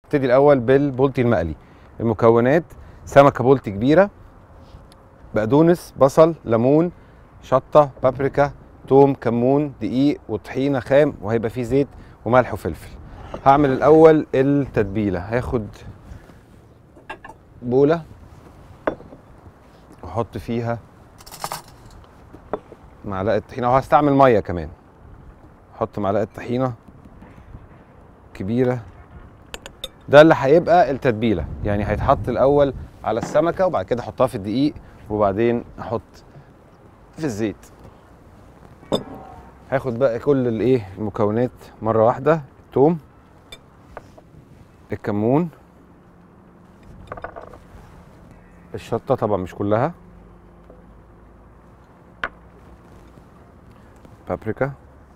نبتدي الاول بالبولتي المقلي المكونات سمكه بولتي كبيره بقدونس بصل ليمون شطه بابريكا توم كمون دقيق وطحينه خام وهيبقى فيه زيت وملح وفلفل هعمل الاول التتبيله هاخد بوله واحط فيها معلقه طحينه وهستعمل ميه كمان احط معلقه طحينه كبيره ده اللي هيبقى التتبيله يعني هيتحط الاول على السمكه وبعد كده احطها في الدقيق وبعدين احط في الزيت هاخد بقى كل الايه المكونات مره واحده الثوم الكمون الشطه طبعا مش كلها بابريكا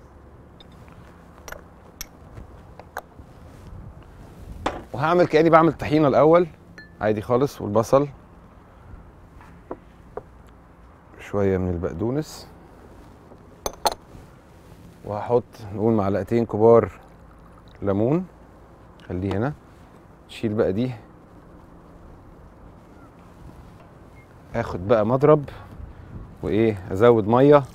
وهعمل كاني بعمل طحينه الاول عادي خالص والبصل شويه من البقدونس وهحط نقول معلقتين كبار ليمون خليه هنا نشيل بقى دي اخد بقى مضرب وايه ازود ميه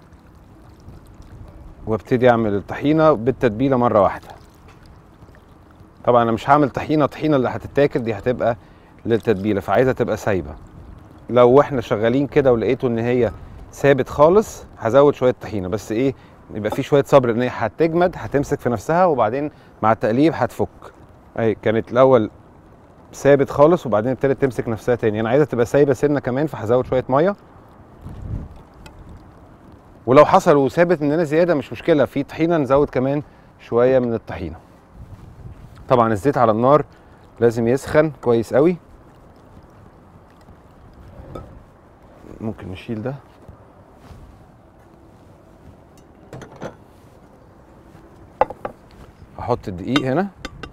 وابتدي اعمل الطحينه بالتتبيله مره واحده طبعا انا مش هعمل طحينه طحينه اللي هتتاكل دي هتبقى للتتبيله فعايزها تبقى سايبه لو احنا شغالين كده ولقيته ان هي ثابت خالص هزود شويه طحينه بس ايه يبقى في شويه صبر ان هي هتجمد هتمسك في نفسها وبعدين مع التقليب هتفك اهي كانت الاول ثابت خالص وبعدين ابتدت تمسك نفسها تاني انا عايزها تبقى سايبه سنه كمان فهزود شويه ميه ولو حصل وثابت مننا زياده مش مشكله في طحينه نزود كمان شويه من الطحينه طبعا الزيت على النار لازم يسخن كويس قوي ممكن نشيل ده هحط الدقيق هنا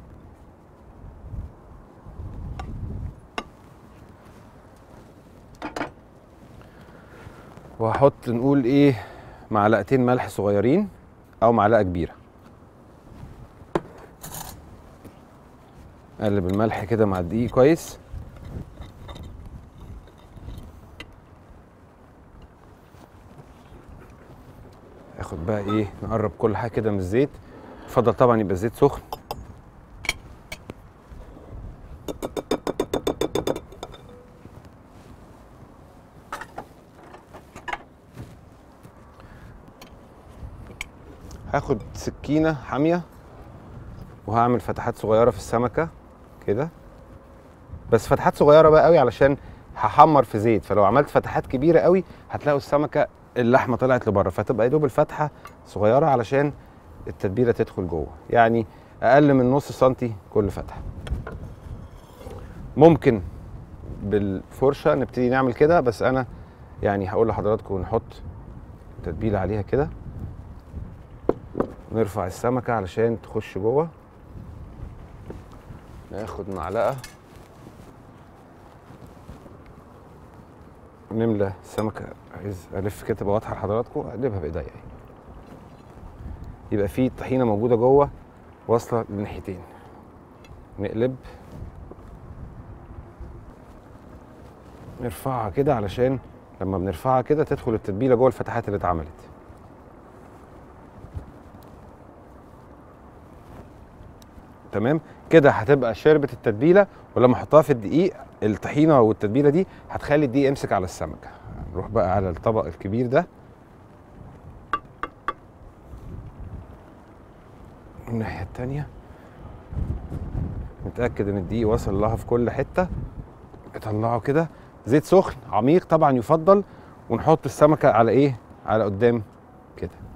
وهحط نقول ايه معلقتين ملح صغيرين او معلقه كبيره اقلب الملح كده مع الدقيق كويس اخد بقى ايه نقرب كل حاجه كده من الزيت يفضل طبعا يبقى الزيت سخن هاخد سكينه حاميه وهعمل فتحات صغيره في السمكه كده بس فتحات صغيره بقى قوي علشان هحمر في زيت فلو عملت فتحات كبيره قوي هتلاقوا السمكه اللحمه طلعت لبره فتبقى يا دوب الفتحه صغيره علشان التتبيله تدخل جوه يعني اقل من نص سنتي كل فتحه ممكن بالفرشه نبتدي نعمل كده بس انا يعني هقول لحضراتكم نحط تتبيله عليها كده نرفع السمكه علشان تخش جوه ناخد معلقه نملى السمكه عايز الف كده تبقى واضحه لحضراتكم اقلبها بايديا يعني. يبقى في طحينه موجوده جوه واصله للناحيتين نقلب نرفعها كده علشان لما بنرفعها كده تدخل التتبيله جوه الفتحات اللي اتعملت تمام كده هتبقى شربت التتبيله ولما احطها في الدقيق الطحينه والتتبيله دي هتخلي الدقيق يمسك على السمكه نروح بقى على الطبق الكبير ده الناحيه التانيه نتاكد ان الدقيق وصل لها في كل حته نطلعه كده زيت سخن عميق طبعا يفضل ونحط السمكه على ايه على قدام كده